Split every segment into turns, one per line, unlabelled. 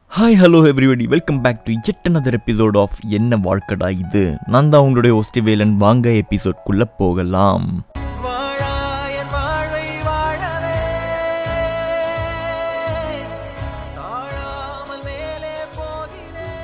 hi hello everybody welcome back to yet another episode of என்ன வாழ்க்கடா இது நான் தான் உங்களுடைய ஒஸ்டி வேலன் வாங்க எபிசோட்குள்ளே போகலாம்
வாழாயன் வாழ்வை வாழவே தாழாமல் மேலே போகிறேன்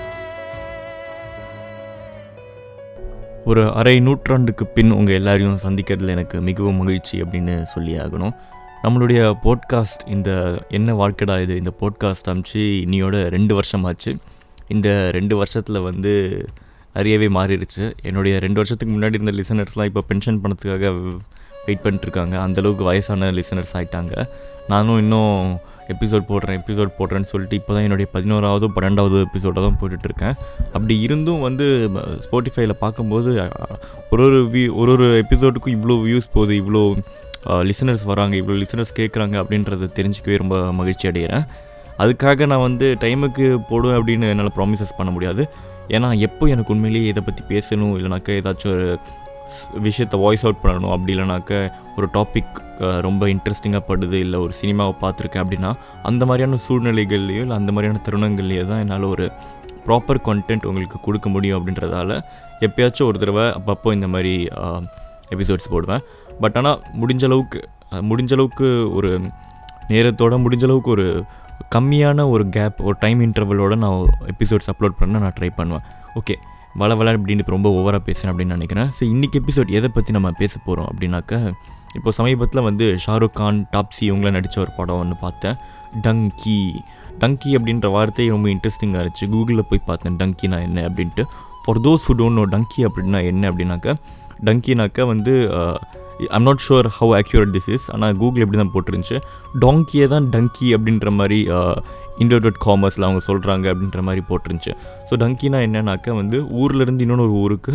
ஒரு அரை நூற்றாண்டுக்கு பின் உங்கள் எல்லாரையும் சந்திக்கிறதுல எனக்கு மிகவும் மகிழ்ச்சி அப்படின்னு சொல்லி ஆகணும் நம்மளுடைய போட்காஸ்ட் இந்த என்ன வாழ்க்கடா இது இந்த போட்காஸ்ட் அமைச்சு இன்னியோட ரெண்டு வருஷமாச்சு இந்த ரெண்டு வருஷத்தில் வந்து நிறையவே மாறிடுச்சு என்னுடைய ரெண்டு வருஷத்துக்கு முன்னாடி இருந்த லிசனர்ஸ்லாம் இப்போ பென்ஷன் பணத்துக்காக வெயிட் பண்ணிட்டுருக்காங்க அந்தளவுக்கு வயசான லிசனர்ஸ் ஆகிட்டாங்க நானும் இன்னும் எபிசோட் போடுறேன் எபிசோட் போடுறேன்னு சொல்லிட்டு இப்போ தான் என்னுடைய பதினோராவது பன்னெண்டாவது எபிசோட தான் போட்டுட்ருக்கேன் அப்படி இருந்தும் வந்து ஸ்போட்டிஃபைல பார்க்கும்போது அஹ், ஒரு ஒரு வியூ ஒரு ஒரு எபிசோடுக்கும் இவ்வளோ வியூஸ் போகுது இவ்வளோ லிசனர்ஸ் வராங்க இவ்வளோ லிசனர்ஸ் கேட்குறாங்க அப்படின்றத தெரிஞ்சுக்கவே ரொம்ப மகிழ்ச்சி அடைகிறேன் அதுக்காக நான் வந்து டைமுக்கு போடுவேன் அப்படின்னு என்னால் ப்ராமிசஸ் பண்ண முடியாது ஏன்னா எப்போ எனக்கு உண்மையிலேயே இதை பற்றி பேசணும் இல்லைனாக்கா ஏதாச்சும் ஒரு ஸ்- விஷயத்தை வாய்ஸ் அவுட் பண்ணணும் அப்படி இல்லைனாக்க ஒரு டாபிக் ரொம்ப இன்ட்ரெஸ்டிங்காக படுது இல்லை ஒரு சினிமாவை பார்த்துருக்கேன் அப்படின்னா அந்த மாதிரியான சூழ்நிலைகள்லையோ இல்லை அந்த மாதிரியான தருணங்கள்லையோ தான் என்னால் ஒரு ப்ராப்பர் கண்டென்ட் உங்களுக்கு கொடுக்க முடியும் அப்படின்றதால எப்பயாச்சும் ஒரு தடவை அப்பப்போ இந்த மாதிரி எபிசோட்ஸ் போடுவேன் பட் ஆனால் முடிஞ்ச அளவுக்கு அஹ், முடிஞ்ச அளவுக்கு ஒரு நேரத்தோட முடிஞ்ச அளவுக்கு ஒரு கம்மியான ஒரு கேப் ஒரு டைம் இன்டர்வலோட நான் எபிசோட்ஸ் அப்லோட் பண்ண நான் ட்ரை பண்ணுவேன் ஓகே வள வள அப்படின்னு இப்போ ரொம்ப ஓவராக பேசுகிறேன் அப்படின்னு நினைக்கிறேன் ஸோ இன்றைக்கி எபிசோட் எதை பற்றி நம்ம பேச போகிறோம் அப்படின்னாக்க இப்போ சமீபத்தில் வந்து ஷாருக் கான் டாப்ஸி இவங்கள நடித்த ஒரு படம் ஒன்று பார்த்தேன் டங்கி டங்கி அப்படின்ற வார்த்தை ரொம்ப இன்ட்ரெஸ்டிங்காக இருந்துச்சு கூகுளில் போய் பார்த்தேன் டங்கினா என்ன அப்படின்ட்டு for those who don't know Dunki அப்படின்னா என்ன அப்படின்னாக்க டங்கினாக்க வந்து I'm not sure how accurate this is ஆனால் கூகுள் எப்படி தான் போட்டிருந்துச்சு டாங்கியை தான் டங்கி அப்படின்ற மாதிரி இண்டோ டாட் காமர்ஸில் அவங்க சொல்கிறாங்க அப்படின்ற மாதிரி போட்டிருந்துச்சு ஸோ டங்கினா என்னன்னாக்க வந்து ஊர்லேருந்து இன்னொன்று ஒரு ஊருக்கு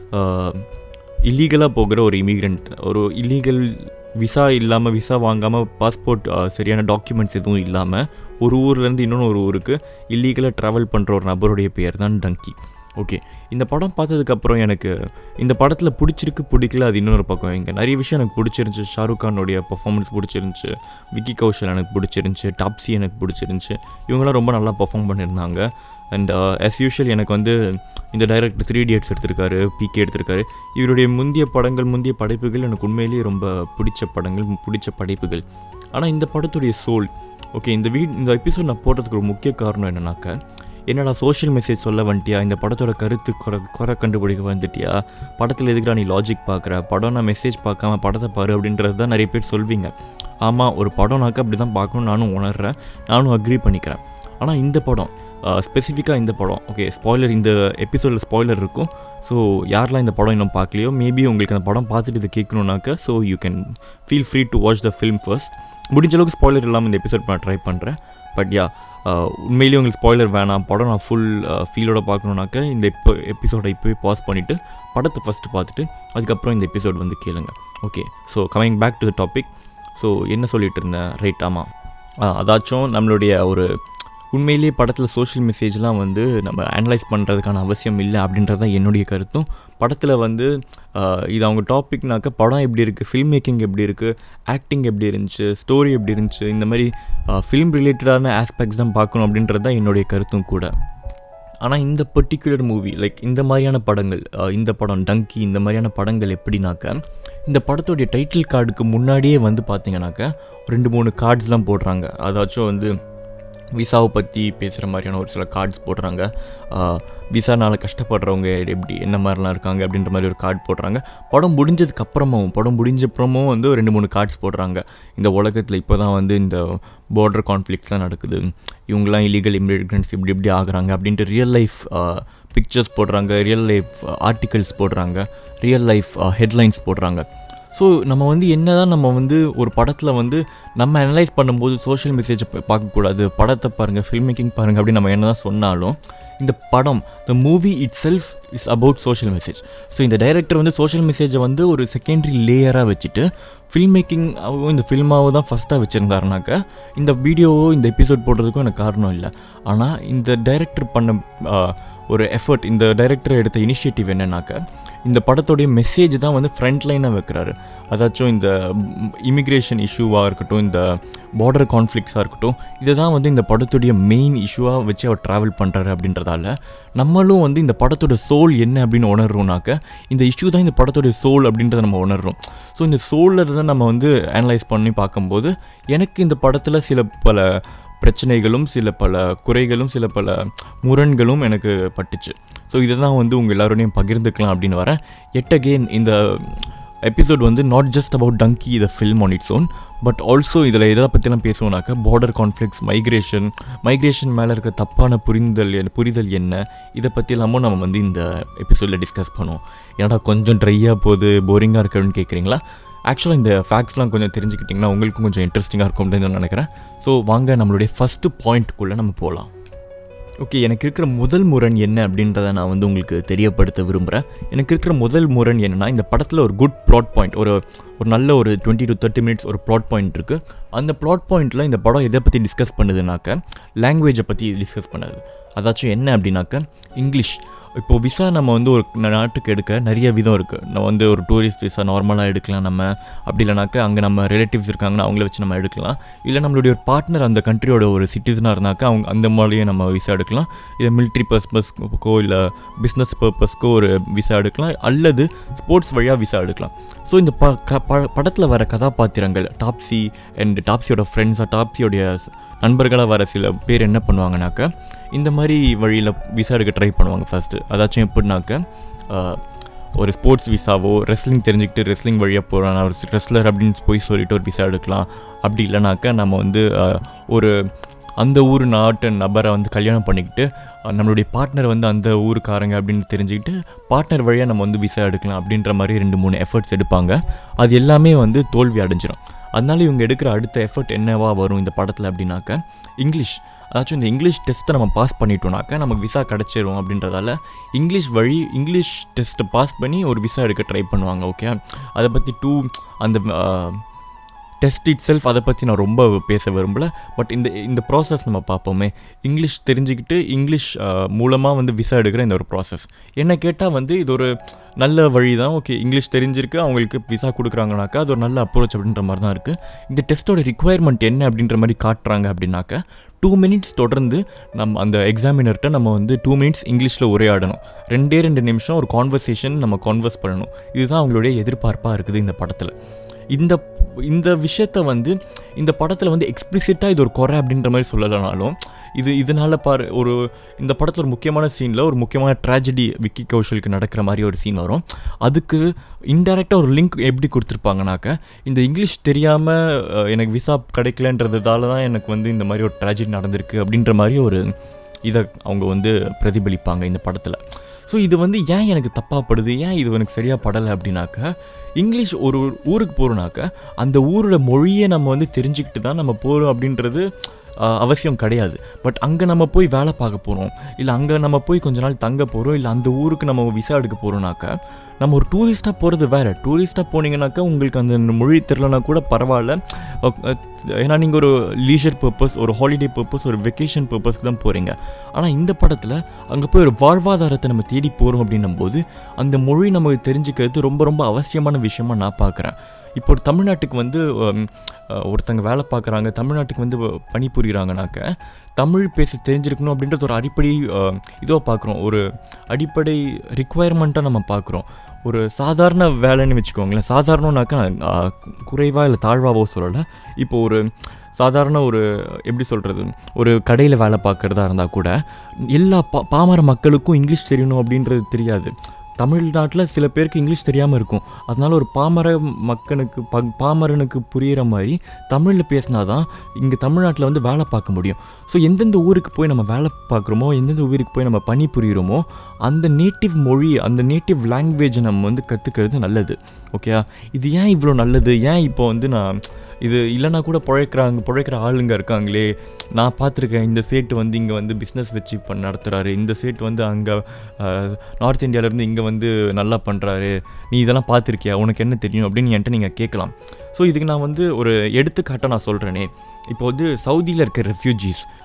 இல்லீகலாக போகிற ஒரு இமிக்ரெண்ட் ஒரு இல்லீகல் விசா இல்லாமல் விசா வாங்காமல் பாஸ்போர்ட் சரியான டாக்குமெண்ட்ஸ் எதுவும் இல்லாமல் ஒரு ஊர்லேருந்து இன்னொன்று ஒரு ஊருக்கு இல்லீகலாக ட்ராவல் பண்ணுற ஒரு நபருடைய பெயர் தான் டங்கி ஓகே இந்த படம் பார்த்ததுக்கப்புறம் எனக்கு இந்த படத்தில் பிடிச்சிருக்கு பிடிக்கல அது இன்னொரு பக்கம் இங்கே நிறைய விஷயம் எனக்கு பிடிச்சிருந்துச்சு ஷாருக் கானுடைய பர்ஃபார்மன்ஸ் பிடிச்சிருந்துச்சு விக்கி கௌஷல் எனக்கு பிடிச்சிருந்துச்சு டாப்ஸி எனக்கு பிடிச்சிருந்துச்சு இவங்களாம் ரொம்ப நல்லா பர்ஃபார்ம் பண்ணியிருந்தாங்க அண்ட் as யூஷுவல் எனக்கு வந்து இந்த டைரக்டர் த்ரீ இடியட்ஸ் எடுத்திருக்காரு பிகே எடுத்திருக்காரு இவருடைய முந்தைய படங்கள் முந்தைய படைப்புகள் எனக்கு உண்மையிலேயே ரொம்ப பிடிச்ச படங்கள் பிடிச்ச படைப்புகள் ஆனால் இந்த படத்துடைய சோல் ஓகே இந்த வீ இந்த எபிசோட் நான் போட்டதுக்கு ஒரு முக்கிய காரணம் என்னன்னாக்க என்னடா சோஷியல் மெசேஜ் சொல்ல வந்துட்டியா இந்த படத்தோட கருத்து குறை குறை கண்டுபிடிக்க வந்துட்டியா படத்தில் எதுக்குடா நீ லாஜிக் பார்க்குற படம் நான் மெசேஜ் பார்க்காம படத்தை பாரு அப்படின்றது தான் நிறைய பேர் சொல்வீங்க ஆமாம் ஒரு படம்னாக்க அப்படி தான் பார்க்கணும்னு நானும் உணர்றேன் நானும் அக்ரி பண்ணிக்கிறேன் ஆனால் இந்த படம் ஸ்பெசிஃபிக்காக இந்த படம் ஓகே ஸ்பாய்லர் இந்த எபிசோடில் ஸ்பாய்லர் இருக்கும் ஸோ யாரெல்லாம் இந்த படம் இன்னும் பார்க்கலையோ மேபி உங்களுக்கு அந்த படம் பார்த்துட்டு இதை கேட்கணுன்னாக்க so you can feel free to watch the film first முடிஞ்ச அளவுக்கு ஸ்பாய்லர் இல்லாமல் இந்த எபிசோட் நான் ட்ரை பண்ணுறேன் பட் யா உண்மையிலேயே உங்களுக்கு ஸ்பாய்லர் வேணாம் படம் நான் ஃபுல் ஃபீலோட பார்க்கணுன்னாக்க இந்த இப்போ எபிசோடை இப்போவே பாஸ் பண்ணிவிட்டு படத்தை ஃபஸ்ட்டு பார்த்துட்டு அதுக்கப்புறம் இந்த எபிசோட் வந்து கேளுங்க okay so coming back to the topic so என்ன சொல்லிட்டு இருந்தேன் ரைட் ஆமாம் அதாச்சும் நம்மளுடைய ஒரு உண்மையிலேயே படத்தில் சோஷியல் மெசேஜ்லாம் வந்து நம்ம அனலைஸ் பண்ணுறதுக்கான அவசியம் இல்லை அப்படின்றது தான் என்னுடைய கருத்தும் படத்தில் வந்து ஆஹ், இது அவங்க டாபிக்னாக்க படம் எப்படி இருக்குது ஃபில்ம் மேக்கிங் எப்படி இருக்குது ஆக்டிங் எப்படி இருந்துச்சு ஸ்டோரி எப்படி இருந்துச்சு இந்த மாதிரி ஃபிலிம் ரிலேட்டடான ஆஸ்பெக்ட்ஸ் தான் பார்க்கணும் அப்படின்றது தான் என்னுடைய கருத்தும் கூட ஆனால் இந்த பர்டிகுலர் மூவி லைக் இந்த மாதிரியான படங்கள் அஹ், இந்த படம் டங்கி இந்த மாதிரியான படங்கள் எப்படின்னாக்க இந்த படத்தோடைய டைட்டில் கார்டுக்கு முன்னாடியே வந்து பார்த்தீங்கன்னாக்க ரெண்டு மூணு கார்ட்ஸ்லாம் போடுறாங்க அதாச்சும் வந்து விசாவை பற்றி பேசுகிற மாதிரியான ஒரு சில கார்ட்ஸ் போடுறாங்க விசானால கஷ்டப்படுறவங்க எப்படி என்ன மாதிரிலாம் இருக்காங்க அப்படின்ற மாதிரி ஒரு கார்டு போடுறாங்க படம் முடிஞ்சதுக்கு அப்புறமும் படம் முடிஞ்ச அப்புறமும் வந்து ஒரு ரெண்டு மூணு கார்ட்ஸ் போடுறாங்க இந்த உலகத்தில் இப்போ தான் வந்து இந்த பார்டர் கான்ஃப்ளிக்ஸ்லாம் நடக்குது இவங்கெல்லாம் இல்லீகல் இமிகிரண்ட்ஸ் இப்படி இப்படி ஆகுறாங்க அப்படின்ட்டு ரியல் லைஃப் பிக்சர்ஸ் போடுறாங்க ரியல் லைஃப் ஆர்டிகல்ஸ் போடுறாங்க ரியல் லைஃப் ஹெட்லைன்ஸ் போடுறாங்க ஸோ நம்ம வந்து என்ன தான் நம்ம வந்து ஒரு படத்தில் வந்து நம்ம அனலைஸ் பண்ணும்போது சோஷியல் மெசேஜை பார்க்கக்கூடாது படத்தை பாருங்கள் ஃபில்ம் மேக்கிங் பாருங்கள் அப்படின்னு நம்ம என்ன தான் சொன்னாலும் இந்த படம் the movie itself is about social message so இந்த டைரக்டர் வந்து சோஷியல் மெசேஜை வந்து ஒரு செகண்டரி லேயராக வச்சுட்டு ஃபில்ம் மேக்கிங்காகவும் இந்த ஃபில்மாவை தான் ஃபஸ்ட்டாக வச்சுருந்தாருனாக்க இந்த வீடியோவோ இந்த எபிசோட் போடுறதுக்கும் எனக்கு காரணம் இல்லை ஆனால் இந்த டைரக்டர் பண்ண ஆஹ், ஒரு எஃபர்ட் இந்த டைரக்டர் எடுத்த இனிஷியேட்டிவ் என்னன்னாக்க இந்த படத்தோடைய மெசேஜ் தான் வந்து ஃப்ரண்ட் லைனாக வைக்கிறாரு அதாச்சும் இந்த இமிக்ரேஷன் இஷ்யூவாக இருக்கட்டும் இந்த பார்டர் கான்ஃப்ளிக்ஸாக இருக்கட்டும் இதை தான் வந்து இந்த படத்துடைய மெயின் இஷ்யூவாக வச்சு அவர் ட்ராவல் பண்ணுறாரு அப்படின்றதால நம்மளும் வந்து இந்த படத்தோட சோல் என்ன அப்படின்னு உணர்றோம்னாக்க இந்த இஷ்யூ தான் இந்த படத்தோடைய சோல் அப்படின்றத நம்ம உணர்றோம் ஸோ இந்த சோலில் தான் நம்ம வந்து அனலைஸ் பண்ணி பார்க்கும்போது எனக்கு இந்த படத்தில் சில பல பிரச்சனைகளும் சில பல குறைகளும் சில பல முரண்களும் எனக்கு பட்டுச்சு ஸோ இதை தான் வந்து உங்கள் எல்லாரோடையும் பகிர்ந்துக்கலாம் அப்படின்னு வரேன் எட் அகெயின் இந்த எபிசோட் வந்து not just about Dunki the film on its own but also இதில் எதை பற்றிலாம் பேசுவோம்னாக்கா பார்டர் கான்ஃப்ளிக்ஸ் மைக்ரேஷன் மைக்ரேஷன் மேலே இருக்க தப்பான புரிந்தல் என்ன- புரிதல் என்ன இதை பற்றி எல்லாமும் நம்ம வந்து இந்த எபிசோடில் டிஸ்கஸ் பண்ணுவோம் ஏன்னா கொஞ்சம் ட்ரையாக போகுது போரிங்காக இருக்குன்னு கேட்குறீங்களா ஆக்சுவலாக இந்த ஃபேக்ட்ஸ்லாம் கொஞ்சம் தெரிஞ்சுக்கிட்டிங்கன்னா உங்களுக்கும் கொஞ்சம் இன்ட்ரெஸ்டிங்காக இருக்கும் அப்படின்னு நான் நினைக்கிறேன் ஸோ வாங்க நம்மளுடைய ஃபஸ்ட்டு பாயிண்ட்டுக்குள்ளே நம்ம போகலாம் ஓகே எனக்கு இருக்கிற முதல் முரண் என்ன அப்படின்றத நான் வந்து உங்களுக்கு தெரியப்படுத்த விரும்புகிறேன் எனக்கு இருக்கிற முதல் முரண் என்னன்னா இந்த படத்தில் ஒரு குட் ப்ளாட் பாயிண்ட் ஒரு ஒரு நல்ல ஒரு டுவெண்ட்டி டு தேர்ட்டி மினிட்ஸ் ஒரு ப்ளாட் பாயிண்ட் இருக்குது அந்த ப்ளாட் பாயிண்ட்டில் இந்த படம் எதை பற்றி டிஸ்கஸ் பண்ணுதுனாக்க லாங்குவேஜை பற்றி டிஸ்கஸ் பண்ணுது அதாச்சும் என்ன அப்படின்னாக்க இங்கிலீஷ் இப்போது விசா நம்ம வந்து ஒரு ந- நாட்டுக்கு எடுக்க நிறைய விதம் இருக்குது நம்ம வந்து ஒரு டூரிஸ்ட் விசா நார்மலாக எடுக்கலாம் நம்ம அப்படி இல்லைனாக்க அங்கே நம்ம ரிலேட்டிவ்ஸ் இருக்காங்கன்னா அவங்கள வச்சு நம்ம எடுக்கலாம் இல்லை நம்மளுடைய ஒரு பார்ட்னர் அந்த கண்ட்ரியோட ஒரு சிட்டிசனாக இருந்தாக்கா அவங்க அந்த மாதிரியே நம்ம விசா எடுக்கலாம் இல்லை மிலிட்ரி பர்பஸ்க்கோ இல்லை பிஸ்னஸ் பர்பஸ்க்கோ ஒரு விசா எடுக்கலாம் அல்லது ஸ்போர்ட்ஸ் வழியாக விசா எடுக்கலாம் ஸோ இந்த ப க ப படத்தில் வர கதாபாத்திரங்கள் டாப்ஸி அண்ட் டாப்ஸியோட ஃப்ரெண்ட்ஸாக டாப்ஸியோடைய நண்பர்களாக வர சில பேர் என்ன பண்ணுவாங்கனாக்க இந்த மாதிரி வழியில் விசா எடுக்க ட்ரை பண்ணுவாங்க ஃபஸ்ட்டு அதாச்சும் எப்படின்னாக்க ஆஹ், ஒரு ஸ்போர்ட்ஸ் விசாவோ ரெஸ்லிங் தெரிஞ்சுக்கிட்டு ரெஸ்லிங் வழியாக போகிறான் ஒரு ரெஸ்லர் அப்படின்னு போய் சொல்லிட்டு ஒரு விசா எடுக்கலாம் அப்படி இல்லைனாக்கா நம்ம வந்து ஆஹ், ஒரு அந்த ஊர் நாட்டு நபரை வந்து கல்யாணம் பண்ணிக்கிட்டு அஹ், நம்மளுடைய பார்ட்னர் வந்து அந்த ஊருக்காரங்க அப்படின்னு தெரிஞ்சுக்கிட்டு பார்ட்னர் வழியாக நம்ம வந்து விசா எடுக்கலாம் அப்படின்ற மாதிரி ரெண்டு மூணு எஃபர்ட்ஸ் எடுப்பாங்க அது எல்லாமே வந்து தோல்வி அடைஞ்சிரும் அதனால இவங்க எடுக்கிற அடுத்த எஃபர்ட் என்னவா வரும் இந்த படத்தில் அப்படின்னாக்க இங்கிலீஷ் அதாச்சும் இந்த இங்கிலீஷ் டெஸ்ட்டை நம்ம பாஸ் பண்ணிட்டோம்னாக்க நமக்கு விசா கிடச்சிரும் அப்படின்றதால இங்கிலீஷ் வழி இங்கிலீஷ் டெஸ்ட்டை பாஸ் பண்ணி ஒரு விசா எடுக்க ட்ரை பண்ணுவாங்க ஓகே அதை பற்றி டூ அந்த ஆஹ், டெஸ்ட் இட் செல்ஃப் அதை பற்றி நான் ரொம்ப பேச விரும்பல பட் இந்த இந்த ப்ராசஸ் நம்ம பார்ப்போமே இங்கிலீஷ் தெரிஞ்சுக்கிட்டு இங்கிலீஷ் மூலமாக வந்து விசா எடுக்கிற இந்த ஒரு ப்ராசஸ் என்ன கேட்டால் வந்து இது ஒரு நல்ல வழி தான் ஓகே இங்கிலீஷ் தெரிஞ்சிருக்கு அவங்களுக்கு விசா கொடுக்குறாங்கனாக்கா அது ஒரு நல்ல அப்ரோச் அப்படின்ற மாதிரி தான் இருக்குது இந்த டெஸ்ட்டோட ரிக்குவயர்மெண்ட் என்ன அப்படின்ற மாதிரி காட்டுறாங்க அப்படின்னாக்க டூ மினிட்ஸ் தொடர்ந்து நம்ம அந்த எக்ஸாமினர்கிட்ட நம்ம வந்து டூ மினிட்ஸ் இங்கிலீஷில் உரையாடணும் ரெண்டே ரெண்டு நிமிஷம் ஒரு கான்வர்சேஷன் நம்ம கான்வர்ஸ் பண்ணணும் இதுதான் அவங்களுடைய எதிர்பார்ப்பாக இருக்குது இந்த படத்தில் இந்த இந்த விஷயத்த வந்து இந்த படத்தில் வந்து எக்ஸ்பிளிசிட்டாக இது ஒரு குறை அப்படின்ற மாதிரி சொல்லலைனாலும் இது இதனால் பாரு ஒரு இந்த படத்தில் ஒரு முக்கியமான சீனில் ஒரு முக்கியமான ட்ராஜடி விக்கி கௌஷலுக்கு நடக்கிற மாதிரி ஒரு சீன் வரும் அதுக்கு இன்டெரக்டாக ஒரு லிங்க் எப்படி கொடுத்துருப்பாங்கனாக்க இந்த இங்கிலீஷ் தெரியாமல் எனக்கு விசா கிடைக்கலன்றதால தான் எனக்கு வந்து இந்த மாதிரி ஒரு ட்ராஜடி நடந்திருக்கு அப்படின்ற மாதிரி ஒரு இதை அவங்க வந்து பிரதிபலிப்பாங்க இந்த படத்தில் ஸோ இது வந்து ஏன் எனக்கு தப்பாக படுது ஏன் இது எனக்கு சரியாக படலை அப்படின்னாக்க இங்கிலீஷ் ஒரு ஊருக்கு போகிறோனாக்க அந்த ஊரோட மொழியை நம்ம வந்து தெரிஞ்சுக்கிட்டு தான் நம்ம போகிறோம் அப்படின்றது ஆஹ், அவசியம் கிடையாது பட் அங்கே நம்ம போய் வேலை பார்க்க போகிறோம் இல்லை அங்கே நம்ம போய் கொஞ்ச நாள் தங்க போகிறோம் இல்லை அந்த ஊருக்கு நம்ம விசா எடுக்க போகிறோம்னாக்க நம்ம ஒரு டூரிஸ்ட்டாக போகிறது வேறு டூரிஸ்ட்டாக போனீங்கன்னாக்கா உங்களுக்கு அந்த மொழி தெரிலனா கூட பரவாயில்ல அஹ், அஹ், ஏன்னா நீங்கள் ஒரு லீஷர் பர்பஸ் ஒரு ஹாலிடே பர்பஸ் ஒரு வெக்கேஷன் பர்பஸ்க்கு தான் போகிறீங்க ஆனால் இந்த படத்தில் அங்கே போய் ஒரு வாழ்வாதாரத்தை நம்ம தேடி போகிறோம் அப்படின்னும் போது அந்த மொழி நமக்கு தெரிஞ்சுக்கிறது ரொம்ப ரொம்ப அவசியமான விஷயமா நான் பார்க்குறேன் இப்போ ஒரு தமிழ்நாட்டுக்கு வந்து ஹம், அஹ், ஒருத்தங்க வேலை பார்க்குறாங்க தமிழ்நாட்டுக்கு வந்து பணிபுரிகிறாங்கனாக்க தமிழ் பேச தெரிஞ்சிருக்கணும் அப்படின்றது ஒரு அடிப்படை இதுவாக பார்க்குறோம் ஒரு அடிப்படை ரிக்குவயர்மெண்ட்டாக நம்ம பார்க்குறோம் ஒரு சாதாரண வேலைன்னு வச்சுக்கோங்களேன் சாதாரணனாக்கா அஹ், குறைவா இல்லை தாழ்வாவோ சொல்லலை இப்போ ஒரு சாதாரண ஒரு எப்படி சொல்கிறது ஒரு கடையில் வேலை பார்க்குறதா இருந்தால் கூட எல்லா பா பாமர மக்களுக்கும் இங்கிலீஷ் தெரியணும் அப்படின்றது தெரியாது தமிழ்நாட்டில் சில பேருக்கு இங்கிலீஷ் தெரியாமல் இருக்கும் அதனால ஒரு பாமர மக்களுக்கு ப பாமரனுக்கு புரிகிற மாதிரி தமிழில் பேசினா தான் இங்கே தமிழ்நாட்டில் வந்து வேலை பார்க்க முடியும் ஸோ எந்தெந்த ஊருக்கு போய் நம்ம வேலை பார்க்குறோமோ எந்தெந்த ஊருக்கு போய் நம்ம பணி புரிகிறோமோ அந்த நேட்டிவ் மொழி அந்த நேட்டிவ் லாங்குவேஜை நம்ம வந்து கற்றுக்கிறது நல்லது ஓகே இது ஏன் இவ்வளோ நல்லது ஏன் இப்போ வந்து நான் இது இல்லைனா கூட பிழைக்கிறாங்க பிழைக்கிற ஆளுங்க இருக்காங்களே நான் பார்த்துருக்கேன் இந்த சேட்டு வந்து இங்கே வந்து பிஸ்னஸ் வச்சு இப்போ நடத்துகிறாரு இந்த சேட்டு வந்து அங்கே நார்த் இந்தியாவிலேருந்து இங்கே வந்து நல்லா பண்ணுறாரு நீ இதெல்லாம் பார்த்துருக்கியா உனக்கு என்ன தெரியும் அப்படின்னு என்கிட்ட நீங்கள் கேட்கலாம் ஸோ இதுக்கு நான் வந்து ஒரு எடுத்துக்காட்டாக நான் சொல்கிறேனே இப்போ வந்து சவுதியில் இருக்க ரெஃப்யூஜிஸ்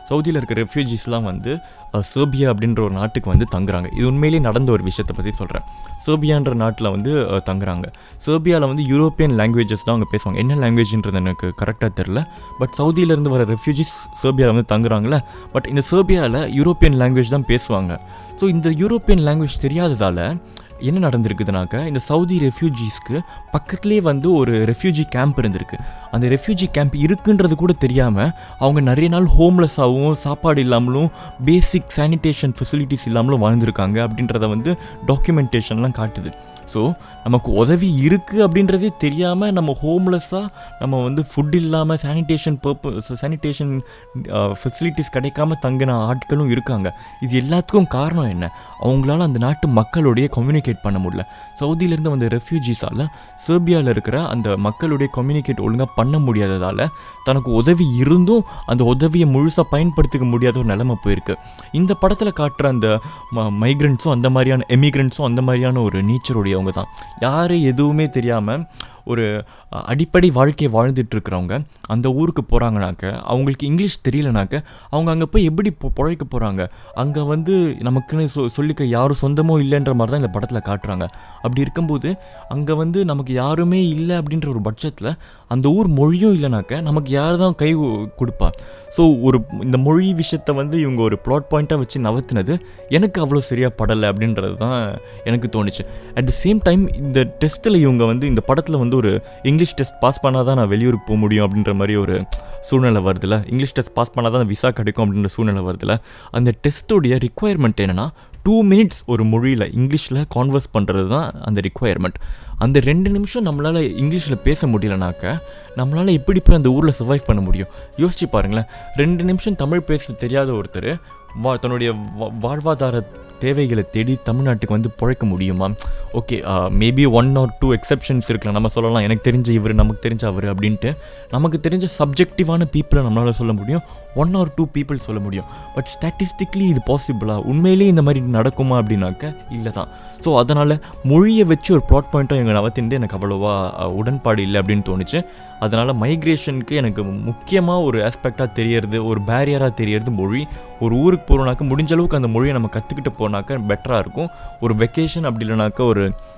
சவுதியில் இருக்க ரெஃப்யூஜிஸ்லாம் வந்து அஹ், செர்பியா அப்படின்ற ஒரு நாட்டுக்கு வந்து தங்குறாங்க இது உண்மையிலேயே நடந்த ஒரு விஷயத்தை பற்றி சொல்கிறேன் செர்பியான்ற நாட்டில் வந்து அஹ், தங்குறாங்க செர்பியாவில் வந்து யூரோப்பியன் லாங்குவேஜஸ் தான் அவங்க பேசுவாங்க என்ன லாங்குவேஜ்ன்றது எனக்கு கரெக்டாக தெரில பட் சவுதியிலேருந்து வர ரெஃப்யூஜிஸ் செர்பியாவில் வந்து தங்குறாங்களே பட் இந்த செர்பியாவில் யூரோப்பியன் லாங்குவேஜ் தான் பேசுவாங்க ஸோ இந்த யூரோப்பியன் லாங்குவேஜ் தெரியாததால் என்ன நடந்திருக்குதுனாக்க இந்த சவுதி ரெஃப்யூஜிஸ்க்கு பக்கத்துலேயே வந்து ஒரு ரெஃப்யூஜி கேம்ப் இருந்திருக்கு அந்த ரெஃப்யூஜி கேம்ப் இருக்குன்றது கூட தெரியாமல் அவங்க நிறைய நாள் ஹோம்லெஸ்ஸாகவும் சாப்பாடு இல்லாமலும் பேசிக் சானிடேஷன் ஃபெசிலிட்டிஸ் இல்லாமலும் வாழ்ந்திருக்காங்க அப்படின்றத வந்து டாக்குமெண்டேஷன்லாம் காட்டுது ஸோ நமக்கு உதவி இருக்குது அப்படின்றதே தெரியாமல் நம்ம ஹோம்லெஸ்ஸாக நம்ம வந்து ஃபுட் இல்லாமல் சானிடேஷன் பர்பஸ் சானிடேஷன் ஃபெசிலிட்டிஸ் கிடைக்காம தங்கின ஆட்களும் இருக்காங்க இது எல்லாத்துக்கும் காரணம் என்ன அவங்களால அந்த நாட்டு மக்களுடைய கம்யூனிகேட் பண்ண முடியல சவுதியிலேருந்து வந்த ரெஃப்யூஜிஸால் செர்பியாவில் இருக்கிற அந்த மக்களுடைய கம்யூனிகேட் ஒழுங்காக பண்ண முடியாததால் தனக்கு உதவி இருந்தும் அந்த உதவியை முழுசாக பயன்படுத்திக்க முடியாத ஒரு நிலைமை போயிருக்கு இந்த படத்தில் காட்டுற அந்த மைக்ரண்ட்ஸும் அந்த மாதிரியான எமிக்ரண்ட்ஸும் அந்த மாதிரியான ஒரு நேச்சருடையவங்க தான் யார் எதுவுமே தெரியாமல் ஒரு அஹ், அடிப்படை வாழ்க்கையை வாழ்ந்துட்டு இருக்கிறவங்க அந்த ஊருக்கு போகிறாங்கனாக்க அவங்களுக்கு இங்கிலீஷ் தெரியலனாக்க அவங்க அங்கே போய் எப்படி பொ- பொழைக்க போகிறாங்க அங்கே வந்து நமக்குன்னு சொ சொல்லிக்க யாரும் சொந்தமோ இல்லைன்ற மாதிரி தான் இந்த படத்தில் காட்டுறாங்க அப்படி இருக்கும்போது அங்கே வந்து நமக்கு யாருமே இல்லை அப்படின்ற ஒரு பட்சத்தில் அந்த ஊர் மொழியும் இல்லைனாக்க நமக்கு யார் தான் கை கு- கொடுப்பா ஸோ ஒரு இந்த மொழி விஷயத்தை வந்து இவங்க ஒரு ப்ளாட் பாயிண்ட்டாக வச்சு நவர்த்தினது எனக்கு அவ்வளோ சரியாக படலை அப்படின்றது தான் எனக்கு தோணுச்சு அட் த சேம் டைம் இந்த டெஸ்ட்டில் இவங்க வந்து இந்த படத்தில் வந்து ஒரு இங்கிலீஷ் டெஸ்ட் பாஸ் பண்ணால் தான் நான் வெளியூருக்கு போக முடியும் அப்படின்ற மாதிரி ஒரு சூழ்நிலை வருதுல்ல இங்கிலீஷ் டெஸ்ட் பாஸ் பண்ணால் தான் விசா கிடைக்கும் அப்படின்ற சூழ்நிலை வருதுல்ல அந்த டெஸ்ட்டோடைய ரிக்குவயர்மெண்ட் என்னென்னா டூ மினிட்ஸ் ஒரு மொழியில் இங்கிலீஷில் கான்வர்ஸ் பண்ணுறது தான் அந்த ரிக்குவயர்மெண்ட் அந்த ரெண்டு நிமிஷம் நம்மளால் இங்கிலீஷில் பேச முடியலனாக்க நம்மளால் எப்படி போய் அந்த ஊரில் சர்வைவ் பண்ண முடியும் யோசிச்சு பாருங்களேன் ரெண்டு நிமிஷம் தமிழ் பேச தெரியாத ஒருத்தர் வா தன்னுடைய வா- வாழ்வாதார தேவைகளை தேடி தமிழ்நாட்டுக்கு வந்து பிழைக்க முடியுமா okay maybe one or two exceptions இருக்கலாம் நம்ம சொல்லலாம் எனக்கு தெரிஞ்ச இவர் நமக்கு தெரிஞ்ச அவர் அப்படின்ட்டு நமக்கு தெரிஞ்ச சப்ஜெக்டிவான பீப்புளை நம்மளால் சொல்ல முடியும் ஒன் ஆர் டூ பீப்புள் சொல்ல முடியும் பட் ஸ்டாட்டிஸ்டிக்லி இது பாசிபிளா உண்மையிலேயே இந்த மாதிரி நடக்குமா அப்படின்னாக்க இல்லை தான் ஸோ அதனால் மொழியை வச்சு ஒரு ப்ளாட் பாயிண்ட்டாக எங்கள் நவத்தின்ட்டு எனக்கு அவ்வளோவா அஹ், உடன்பாடு இல்லை அப்படின்னு தோணுச்சு அதனால் மைக்ரேஷனுக்கு எனக்கு முக்கியமாக ஒரு ஆஸ்பெக்டாக தெரியறது ஒரு பேரியராக தெரியறது மொழி ஒரு ஊருக்கு போகிறோம்னாக்க முடிஞ்ச அளவுக்கு அந்த மொழியை நம்ம கற்றுக்கிட்டு போனாக்க பெட்டராக இருக்கும் ஒரு வெக்கேஷன் அப்படி இல்லைனாக்கா ஒரு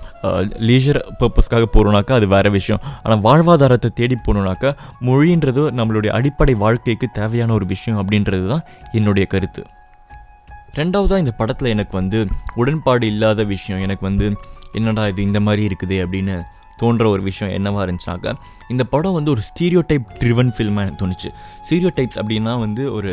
லீஜர் பர்பஸ்க்காக போகிறோம்னாக்கா அது வேறு விஷயம் ஆனால் வாழ்வாதாரத்தை தேடி போகணுன்னாக்கா மொழின்றது நம்மளுடைய அடிப்படை வாழ்க்கைக்கு தேவையான ஒரு விஷயம் அப்படின்றது தான் என்னுடைய கருத்து ரெண்டாவதாக இந்த படத்தில் எனக்கு வந்து உடன்பாடு இல்லாத விஷயம் எனக்கு வந்து என்னடா இது இந்த மாதிரி இருக்குது அப்படின்னு தோன்ற ஒரு விஷயம் என்னவா இருந்துச்சுனாக்கா இந்த படம் வந்து ஒரு ஸ்டீரியோ டைப் ட்ரிவன் ஃபில்மாக எனக்கு தோணுச்சு ஸ்டீரியோ டைப்ஸ் அப்படின்னா வந்து ஒரு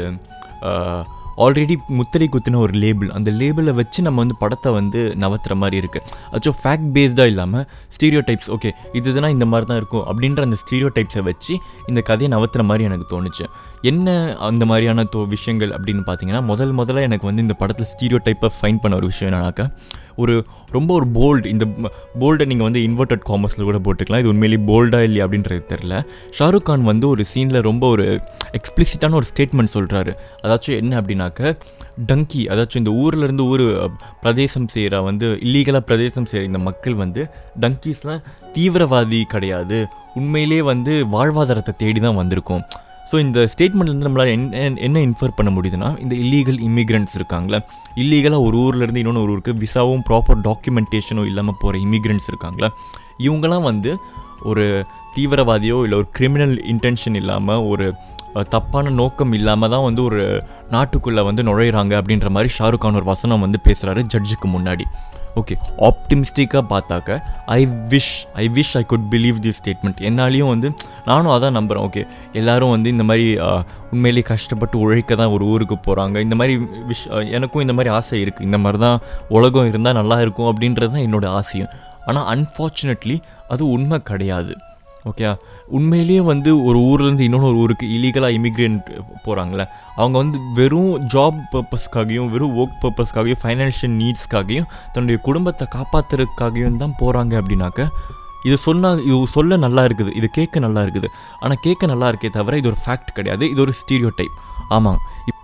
ஆல்ரெடி முத்திரை குத்தின ஒரு லேபிள் அந்த லேபிளை வச்சு நம்ம வந்து படத்தை வந்து நவத்துற மாதிரி இருக்குது அச்சோ ஃபேக்ட் பேஸ்டாக இல்லாமல் ஸ்டீரியோ டைப்ஸ் ஓகே இதுதுனா இந்த மாதிரி தான் இருக்கும் அப்படின்ற அந்த ஸ்டீரியோ டைப்ஸை வச்சு இந்த கதையை நவத்துற மாதிரி எனக்கு தோணுச்சு என்ன அந்த மாதிரியான தோ விஷயங்கள் அப்படின்னு பார்த்தீங்கன்னா முதல் முதல்ல எனக்கு வந்து இந்த படத்தில் ஸ்டீரியோ டைப்பை ஃபைன் பண்ண ஒரு விஷயம் என்னன்னாக்கா ஒரு ரொம்ப ஒரு போல்டு இந்த போல்டை நீங்கள் வந்து இன்வெர்டட் காமர்ஸில் கூட போட்டுக்கலாம் இது உண்மையிலேயே போல்டாக இல்லையா அப்படின்றது தெரில ஷாருக் கான் வந்து ஒரு சீனில் ரொம்ப ஒரு எக்ஸ்பிளிசிட்டான ஒரு ஸ்டேட்மெண்ட் சொல்கிறாரு அதாச்சும் என்ன அப்படின்னாக்க டங்கி அதாச்சும் இந்த ஊர்ல இருந்து ஊர் பிரதேசம் செய்கிற வந்து இல்லீகலாக பிரதேசம் செய்கிற இந்த மக்கள் வந்து டங்கீஸ்லாம் தீவிரவாதி கிடையாது உண்மையிலே வந்து வாழ்வாதாரத்தை தேடி தான் வந்திருக்கோம் ஸோ இந்த ஸ்டேட்மெண்ட்லேருந்து நம்மளால் என்ன என்ன இன்ஃபர் பண்ண முடியுதுன்னா இந்த இல்லீகல் இமிக்ரெண்ட்ஸ் இருக்காங்களே இல்லீகலாக ஒரு ஊர்லேருந்து இன்னொன்று ஒரு ஊருக்கு விசாவும் ப்ராப்பர் டாக்குமெண்டேஷனும் இல்லாமல் போகிற இமிக்ரெண்ட்ஸ் இருக்காங்களே இவங்கெல்லாம் வந்து ஒரு தீவிரவாதியோ இல்லை ஒரு கிரிமினல் இன்டென்ஷன் இல்லாமல் ஒரு அஹ், தப்பான நோக்கம் இல்லாமல் தான் வந்து ஒரு நாட்டுக்குள்ளே வந்து நுழையிறாங்க அப்படின்ற மாதிரி ஷாருக் கான் ஒரு வசனம் வந்து பேசுகிறாரு ஜட்ஜுக்கு முன்னாடி ஓகே ஆப்டிமிஸ்டிக்காக பார்த்தாக்க I wish I wish I could believe this statement என்னாலையும் வந்து நானும் அதான் நம்புகிறேன் ஓகே எல்லாரும் வந்து இந்த மாதிரி அஹ், உண்மையிலேயே கஷ்டப்பட்டு உழைக்க தான் ஒரு ஊருக்கு போகிறாங்க இந்த மாதிரி விஷ் அஹ், எனக்கும் இந்த மாதிரி ஆசை இருக்குது இந்த மாதிரி தான் உலகம் இருந்தால் நல்லா இருக்கும் அப்படின்றது தான் என்னோட ஆசையும் ஆனால் அன்ஃபார்ச்சுனேட்லி அது உண்மை கிடையாது ஓகே உண்மையிலேயே வந்து ஒரு ஊர்லேருந்து இன்னொன்று ஒரு ஊருக்கு இல்லீகலாக இமிக்ரெண்ட் போகிறாங்களே அவங்க வந்து வெறும் ஜாப் பர்பஸ்க்காகவும் வெறும் ஒர்க் பர்பஸ்க்காகவும் ஃபைனான்ஷியல் நீட்ஸ்க்காகவும் தன்னுடைய குடும்பத்தை காப்பாற்றுறதுக்காகவும் தான் போகிறாங்க அப்படின்னாக்க இது சொன்னால் இது சொல்ல நல்லா இருக்குது இது கேட்க நல்லா இருக்குது ஆனால் கேட்க நல்லா இருக்கே தவிர இது ஒரு ஃபேக்ட் கிடையாது இது ஒரு ஸ்டீரியோ டைப் ஆமாம்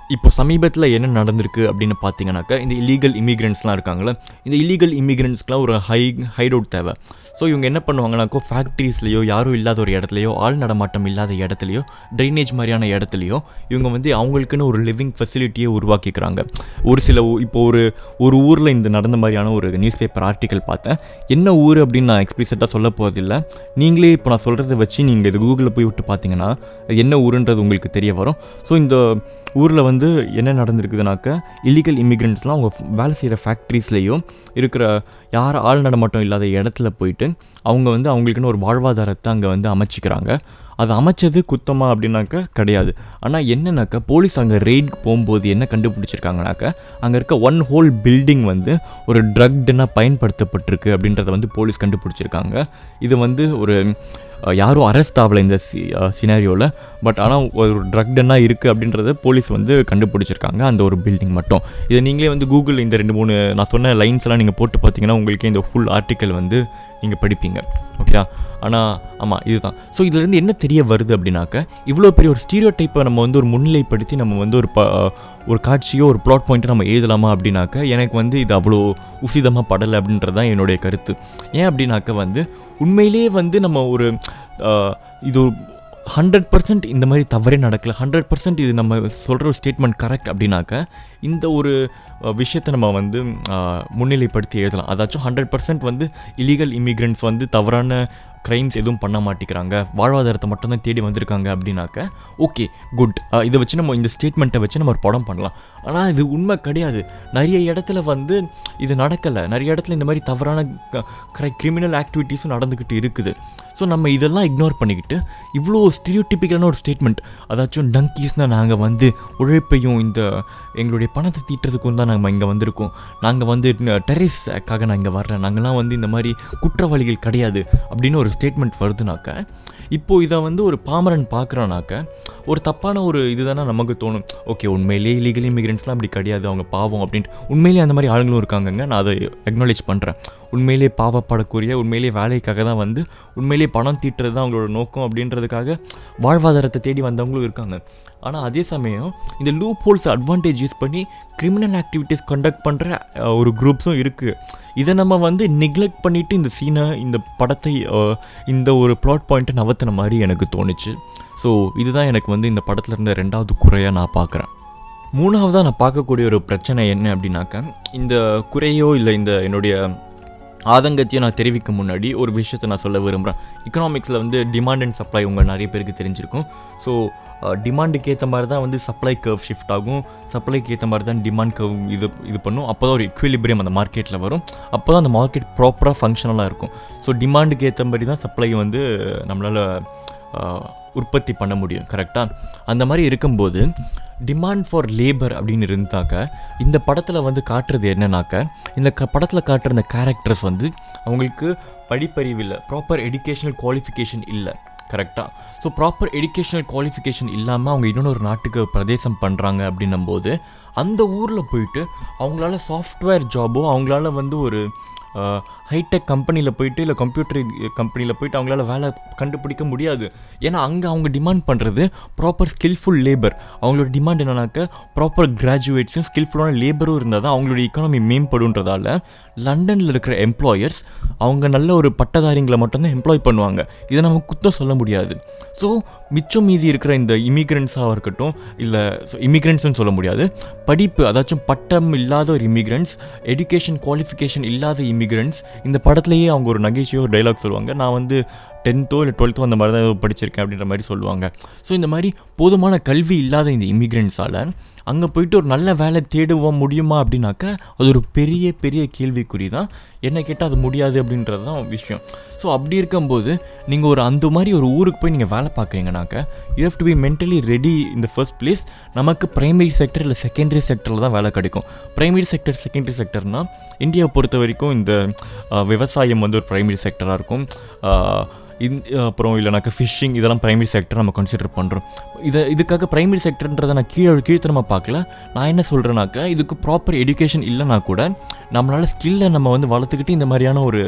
இப்போ சமீபத்தில் என்ன நடந்திருக்கு அப்படின்னு பார்த்தீங்கன்னாக்கா இந்த இல்லீகல் இமிக்ரெண்ட்ஸ்லாம் இருக்காங்களே இந்த இல்லீகல் இமிக்ரெண்ட்ஸ்க்குலாம் ஒரு ஹை ஹைட் அவுட் தேவை ஸோ இவங்க என்ன பண்ணுவாங்கனாக்கோ ஃபேக்ட்ரிஸ்லையோ யாரும் இல்லாத ஒரு இடத்துலையோ ஆள் நடமாட்டம் இல்லாத இடத்துலையோ ட்ரைனேஜ் மாதிரியான இடத்துலையோ இவங்க வந்து அவங்களுக்குன்னு ஒரு லிவிங் ஃபெசிலிட்டியை உருவாக்கிக்கிறாங்க ஒரு சில ஊ- இப்போ ஒரு ஒரு ஊரில் இந்த நடந்த மாதிரியான ஒரு நியூஸ் பேப்பர் ஆர்டிக்கல் பார்த்தேன் என்ன ஊர் அப்படின்னு நான் எக்ஸ்பிளிசிட்டாக சொல்ல போகிறதில்ல நீங்களே இப்போ நான் சொல்கிறத வச்சு நீங்கள் இது கூகுளில் போய் விட்டு பார்த்தீங்கன்னா அது என்ன ஊருன்றது உங்களுக்கு தெரிய வரும் ஸோ இந்த ஊரில் வந்து என்ன நடந்திருக்குதுனாக்க இல்லீகல் இமிக்ரெண்ட்ஸ்லாம் அவங்க வேலை செய்கிற ஃபேக்ட்ரிஸ்லேயும் இருக்கிற யார் ஆள் நடமாட்டம் இல்லாத இடத்துல போயிட்டு அவங்க வந்து அவங்களுக்குன்னு ஒரு வாழ்வாதாரத்தை அங்கே வந்து அமைச்சிக்கிறாங்க அது அமைச்சது குத்தமா அப்படின்னாக்கா கிடையாது ஆனால் என்னன்னாக்கா போலீஸ் அங்கே ரெய்ட் போகும்போது என்ன கண்டுபிடிச்சிருக்காங்கனாக்கா அங்கே இருக்க ஒன் ஹோல் பில்டிங் வந்து ஒரு ட்ரக்டுனா பயன்படுத்தப்பட்டிருக்கு அப்படின்றத வந்து போலீஸ் கண்டுபிடிச்சிருக்காங்க இது வந்து ஒரு அஹ், யாரும் அரெஸ்ட் ஆகலை இந்த சி சினாரியோவில் பட் ஆனால் ஒரு ட்ரக்டன்னா இருக்குது அப்படின்றத போலீஸ் வந்து கண்டுபிடிச்சிருக்காங்க அந்த ஒரு பில்டிங் மட்டும் இதை நீங்களே வந்து கூகுள் இந்த ரெண்டு மூணு நான் சொன்ன லைன்ஸ் எல்லாம் நீங்கள் போட்டு பார்த்தீங்கன்னா உங்களுக்கே இந்த ஃபுல் ஆர்டிக்கல் வந்து நீங்கள் படிப்பீங்க ஓகே ஆனால் ஆமாம் இதுதான் ஸோ இதுலேருந்து என்ன தெரிய வருது அப்படின்னாக்க இவ்வளோ பெரிய ஒரு ஸ்டீரியோ டைப்பை நம்ம வந்து ஒரு முன்னிலைப்படுத்தி நம்ம வந்து ஒரு ப ஒரு காட்சியோ ஒரு ப்ளாட் பாயிண்ட்டை நம்ம எழுதலாமா அப்படின்னாக்க எனக்கு வந்து இது அவ்வளோ உசிதமாக படலை அப்படின்றது தான் என்னுடைய கருத்து ஏன் அப்படின்னாக்க வந்து உண்மையிலேயே வந்து நம்ம ஒரு அஹ், இது ஹண்ட்ரட் பர்சன்ட் இந்த மாதிரி தவறே நடக்கல ஹண்ட்ரட் பர்சன்ட் இது நம்ம சொல்கிற ஒரு ஸ்டேட்மெண்ட் கரெக்ட் அப்படின்னாக்க இந்த ஒரு அஹ், விஷயத்தை நம்ம வந்து அஹ், முன்னிலைப்படுத்தி எழுதலாம் அதாச்சும் ஹண்ட்ரட் பர்சன்ட் வந்து இல்லீகல் இமிக்ரெண்ட்ஸ் வந்து தவறான க்ரைம்ஸ் எதுவும் பண்ண மாட்டேங்கிறாங்க வாழ்வாதாரத்தை மட்டும்தான் தேடி வந்திருக்காங்க அப்படின்னாக்க ஓகே குட் இதை வச்சு நம்ம இந்த ஸ்டேட்மெண்ட்டை வச்சு நம்ம ஒரு படம் பண்ணலாம் ஆனால் இது உண்மை கிடையாது நிறைய இடத்துல வந்து இது நடக்கலை நிறைய இடத்துல இந்த மாதிரி தவறான க்ரை கிரிமினல் ஆக்டிவிட்டீஸும் நடந்துக்கிட்டு இருக்குது ஸோ நம்ம இதெல்லாம் இக்னோர் பண்ணிக்கிட்டு இவ்வளோ ஸ்டீரியோடிப்பிக்கலான ஒரு ஸ்டேட்மெண்ட் அதாச்சும் டங்கீஸ்னால் நாங்கள் வந்து உழைப்பையும் இந்த எங்களுடைய பணத்தை தீட்டுறதுக்கும் தான் நாங்கள் இங்கே வந்திருக்கோம் நாங்கள் வந்து டெரரிஸ்க்காக நான் இங்கே வரல நாங்கள்லாம் வந்து இந்த மாதிரி குற்றவாளிகள் கிடையாது அப்படின்னு ஒரு ஸ்டேட்மெண்ட் வருதுனாக்க இப்போது இதை வந்து ஒரு பாமரன் பார்க்குறானாக்க ஒரு தப்பான ஒரு இதுதானே நமக்கு தோணும் ஓகே உண்மையிலேயே இல்லீகல் இமிகிரண்ட்ஸ்லாம் அப்படி கிடையாது அவங்க பாவம் அப்படின்ட்டு உண்மையிலேயே அந்த மாதிரி ஆளுங்களும் இருக்காங்கங்க நான் அதை அக்னாலேஜ் பண்ணுறேன் உண்மையிலேயே பாவப்படக்கூடிய உண்மையிலேயே வேலைக்காக தான் வந்து உண்மையிலேயே பணம் தீட்டுறது தான் அவங்களோட நோக்கம் அப்படின்றதுக்காக வாழ்வாதாரத்தை தேடி வந்தவங்களும் இருக்காங்க ஆனால் அதே சமயம் இந்த லூப் ஹோல்ஸ் அட்வான்டேஜ் யூஸ் பண்ணி கிரிமினல் ஆக்டிவிட்டீஸ் கண்டக்ட் பண்ணுற ஒரு குரூப்ஸும் இருக்குது இதை நம்ம வந்து நெக்லெக்ட் பண்ணிவிட்டு இந்த சீனை இந்த படத்தை அஹ், இந்த ஒரு ப்ளாட் பாயிண்ட்டை நவத்தின மாதிரி எனக்கு தோணுச்சு ஸோ இதுதான் எனக்கு வந்து இந்த படத்தில் இருந்த ரெண்டாவது குறையாக நான் பார்க்குறேன் மூணாவதாக நான் பார்க்கக்கூடிய ஒரு பிரச்சனை என்ன அப்படின்னாக்க இந்த குறையோ இல்லை இந்த என்னுடைய ஆதங்கத்தையும் நான் தெரிவிக்க முன்னாடி ஒரு விஷயத்தை நான் சொல்ல விரும்புகிறேன் எக்கனாமிக்ஸில் வந்து டிமாண்ட் அண்ட் சப்ளை உங்கள் நிறைய பேருக்கு தெரிஞ்சிருக்கும் ஸோ டிமாண்டுக்கு ஏற்ற மாதிரி தான் வந்து சப்ளை கர்வ் ஷிஃப்ட் ஆகும் சப்ளைக்கு ஏற்ற மாதிரி தான் டிமாண்ட் கர்வ் இது இது பண்ணும் அப்போ தான் ஒரு equilibrium அந்த மார்க்கெட்டில் வரும் அப்போ தான் அந்த மார்க்கெட் ப்ராப்பராக ஃபங்க்ஷனலாக இருக்கும் ஸோ டிமாண்டுக்கு ஏற்ற மாதிரி தான் சப்ளை வந்து நம்மளால் உற்பத்தி பண்ண முடியும் கரெக்டாக அந்த மாதிரி இருக்கும்போது டிமாண்ட் ஃபார் லேபர் அப்படின்னு இருந்தாக்க இந்த படத்தில் வந்து காட்டுறது என்னன்னாக்க இந்த க படத்தில் காட்டுற இந்த கேரக்டர்ஸ் வந்து அவங்களுக்கு படிப்பறிவு இல்லை ப்ராப்பர் எஜுகேஷனல் குவாலிஃபிகேஷன் இல்லை கரெக்டாக ஸோ ப்ராப்பர் எஜுகேஷனல் குவாலிஃபிகேஷன் இல்லாமல் அவங்க இன்னொன்று ஒரு நாட்டுக்கு பிரதேசம் பண்ணுறாங்க அப்படின்னும்போது அந்த ஊரில் போயிட்டு அவங்களால சாஃப்ட்வேர் ஜாபோ அவங்களால வந்து ஒரு ஹைடெக் கம்பெனியில் போயிட்டு இல்லை கம்ப்யூட்டர் கம்பெனியில் போயிட்டு அவங்களால வேலை கண்டுபிடிக்க முடியாது ஏன்னா அங்கே அவங்க டிமாண்ட் பண்ணுறது ப்ராப்பர் ஸ்கில்ஃபுல் லேபர் அவங்களோட டிமாண்ட் என்னன்னாக்க ப்ராப்பர் கிராஜுவேட்ஸும் ஸ்கில்ஃபுல்லான லேபரும் இருந்தால் தான் அவங்களோட எக்கானமி மேம்படுன்றதால லண்டனில் இருக்கிற எம்ப்ளாயர்ஸ் அவங்க நல்ல ஒரு பட்டதாரிங்களை மட்டும்தான் எம்ப்ளாய் பண்ணுவாங்க இதை நம்ம குத்தம் சொல்ல முடியாது ஸோ மிச்சம் மீதி இருக்கிற இந்த இமிக்ரெண்ட்ஸாக இருக்கட்டும் இல்லை இமிக்ரெண்ட்ஸ்னு சொல்ல முடியாது படிப்பு அதாச்சும் பட்டம் இல்லாத ஒரு இமிக்ரெண்ட்ஸ் எஜுகேஷன் குவாலிஃபிகேஷன் இல்லாத இமிக்ரெண்ட்ஸ் இந்த படத்துலேயே அவங்க ஒரு நகைச்சுவை ஒரு டைலாக் சொல்லுவாங்க நான் வந்து டென்த்தோ இல்லை டுவெல்த்தோ அந்த மாதிரி தான் ஏதோ படிச்சிருக்கேன் அப்படின்ற மாதிரி சொல்லுவாங்க ஸோ இந்த மாதிரி போதுமான கல்வி இல்லாத இந்த இமிக்ரெண்ட்ஸால் அங்கே போயிட்டு ஒரு நல்ல வேலை தேடுவோம் முடியுமா அப்படின்னாக்கா அது ஒரு பெரிய பெரிய கேள்விக்குறி தான் என்ன கேட்டால் அது முடியாது அப்படின்றது தான் விஷயம் ஸோ அப்படி இருக்கும்போது நீங்கள் ஒரு அந்த மாதிரி ஒரு ஊருக்கு போய் நீங்கள் வேலை பார்க்குறீங்கனாக்க you have to be mentally ready இந்த ஃபர்ஸ்ட் பிளேஸ் நமக்கு பிரைமரி செக்டர் இல்லை செகண்டரி செக்டரில் தான் வேலை கிடைக்கும் பிரைமரி செக்டர் செகண்டரி செக்டர்னால் இந்தியாவை பொறுத்த வரைக்கும் இந்த அஹ், விவசாயம் வந்து ஒரு பிரைமரி செக்டராக இருக்கும் அஹ், இந் அப்புறம் இல்லைனாக்கா ஃபிஷ்ஷிங் இதெல்லாம் பிரைமரி செக்டர் நம்ம கன்சிடர் பண்ணுறோம் இதை இதுக்காக பிரைமரி செக்டர்ன்றதை நான் கீழே கீழ்த்தனமாக பார்க்கல நான் என்ன சொல்கிறேன்னாக்கா இதுக்கு ப்ராப்பர் எஜுகேஷன் இல்லைனா கூட நம்மளால் ஸ்கில்லை நம்ம வந்து வளர்த்துக்கிட்டு இந்த மாதிரியான ஒரு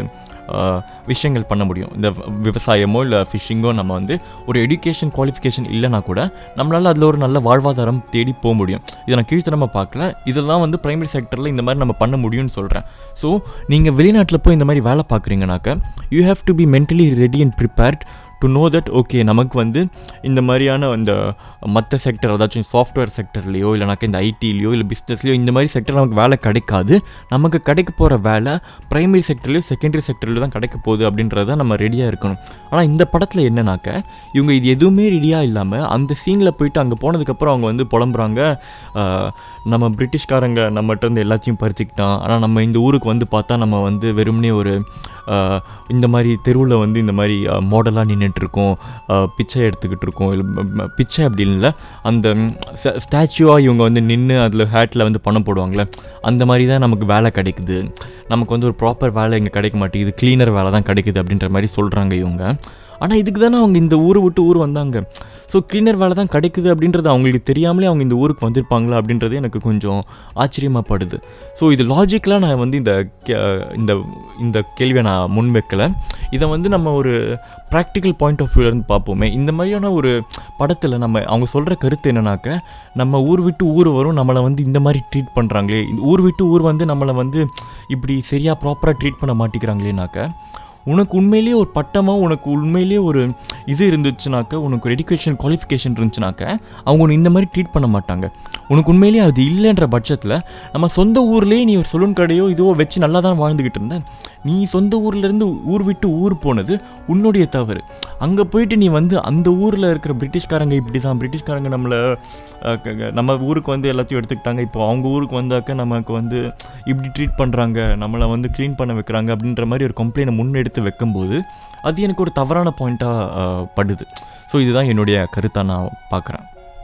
விஷயங்கள் பண்ண முடியும் இந்த விவசாயமோ இல்லை ஃபிஷ்ஷிங்கோ நம்ம வந்து ஒரு எஜுகேஷன் குவாலிஃபிகேஷன் இல்லைனா கூட நம்மளால் அதில் ஒரு நல்ல வாழ்வாதாரம் தேடி போக முடியும் இதை நான் கீழ்த்தனமாக பார்க்கல இதெல்லாம் வந்து பிரைமரி செக்டரில் இந்த மாதிரி நம்ம பண்ண முடியும்னு சொல்கிறேன் ஸோ நீங்கள் வெளிநாட்டில் போய் இந்த மாதிரி வேலை பார்க்குறீங்கனாக்க you have to be mentally ready and prepared to know that okay நமக்கு வந்து இந்த மாதிரியான இந்த மற்ற செக்டர் அதாச்சும் சாஃப்ட்வேர் செக்டர்லேயோ இல்லைனாக்கா இந்த ஐடிலேயோ இல்லை பிஸ்னஸ்லையோ இந்த மாதிரி செக்டர் நமக்கு வேலை கிடைக்காது நமக்கு கிடைக்க போகிற வேலை ப்ரைமரி செக்டர்லையோ செகண்டரி செக்டர்லையோ தான் கிடைக்க போகுது அப்படின்றத நம்ம ரெடியாக இருக்கணும் ஆனால் இந்த படத்தில் என்னன்னாக்க இவங்க இது எதுவுமே ரெடியாக இல்லாமல் அந்த சீனில் போயிட்டு அங்கே போனதுக்கப்புறம் அவங்க வந்து புலம்புறாங்க ஆஹ், நம்ம பிரிட்டிஷ்காரங்க நம்மகிட்ட இருந்து எல்லாத்தையும் பறிச்சுக்கிட்டான் ஆனால் நம்ம இந்த ஊருக்கு வந்து பார்த்தா நம்ம வந்து வெறுமனே ஒரு ஆஹ், இந்த மாதிரி தெருவில் வந்து இந்த மாதிரி மாடலாக நின்றுட்டு இருக்கோம் ஆஹ், பிச்சை எடுத்துக்கிட்டு இருக்கோம் இல்லை ம- ம- பிச்சை அப்படின்னு இல்லை அந்த ஸ்டாச்சுவாக இவங்க வந்து நின்று அதில் ஹேட்டில் வந்து பணம் போடுவாங்களே அந்த மாதிரி தான் நமக்கு வேலை கிடைக்குது நமக்கு வந்து ஒரு ப்ராப்பர் வேலை இங்கே கிடைக்க மாட்டேங்குது க்ளீனர் வேலை தான் கிடைக்குது அப்படின்ற மாதிரி சொல்கிறாங்க இவங்க ஆனால் இதுக்கு தானே அவங்க இந்த ஊரை விட்டு ஊர் வந்தாங்க ஸோ க்ளீனர் வேலை தான் கிடைக்குது அப்படின்றது அவங்களுக்கு தெரியாமலே அவங்க இந்த ஊருக்கு வந்திருப்பாங்களா அப்படின்றது எனக்கு கொஞ்சம் ஆச்சரியமாகப்படுது ஸோ இது லாஜிக்கலாக நான் வந்து இந்த கே- இந்த இந்த கேள்வியை நான் முன்வைக்கலை இதை வந்து நம்ம ஒரு ப்ராக்டிக்கல் பாயிண்ட் ஆஃப் வியூலேருந்து பார்ப்போமே இந்த மாதிரியான ஒரு படத்தில் நம்ம அவங்க சொல்கிற கருத்து என்னன்னாக்க நம்ம ஊர் விட்டு ஊர் வரும் நம்மளை வந்து இந்த மாதிரி ட்ரீட் பண்ணுறாங்களே இந்த ஊர் விட்டு ஊர் வந்து நம்மளை வந்து இப்படி சரியாக ப்ராப்பராக ட்ரீட் பண்ண மாட்டேங்கிறாங்களேனாக்க உனக்கு உண்மையிலேயே ஒரு பட்டமாக உனக்கு உண்மையிலேயே ஒரு இது இருந்துச்சுனாக்க உனக்கு ஒரு எஜுகேஷன் குவாலிஃபிகேஷன் இருந்துச்சுனாக்க அவங்க உன்னை இந்த மாதிரி ட்ரீட் பண்ண மாட்டாங்க உனக்கு உண்மையிலேயே அது இல்லைன்ற பட்சத்தில் நம்ம சொந்த ஊர்லேயே நீ ஒரு சலூன் கடையோ இதுவோ வச்சு நல்லா தான் வாழ்ந்துக்கிட்டு இருந்த நீ சொந்த ஊர்லேருந்து ஊர் விட்டு ஊர் போனது உன்னுடைய தவறு அங்கே போயிட்டு நீ வந்து அந்த ஊரில் இருக்கிற பிரிட்டிஷ்காரங்க இப்படி தான் பிரிட்டிஷ்காரங்க நம்மளை அஹ், க- க- நம்ம ஊருக்கு வந்து எல்லாத்தையும் எடுத்துக்கிட்டாங்க இப்போ அவங்க ஊருக்கு வந்தாக்க நமக்கு வந்து இப்படி ட்ரீட் பண்ணுறாங்க நம்மளை வந்து க்ளீன் பண்ண வைக்கிறாங்க அப்படின்ற மாதிரி ஒரு கம்ப்ளைண்ட்டை முன்னெடுத்து வைக்கும்போது அது எனக்கு ஒரு தவறான பாயிண்ட்டாக படுது ஸோ இதுதான் என்னுடைய கருத்தாக நான் பார்க்குறேன்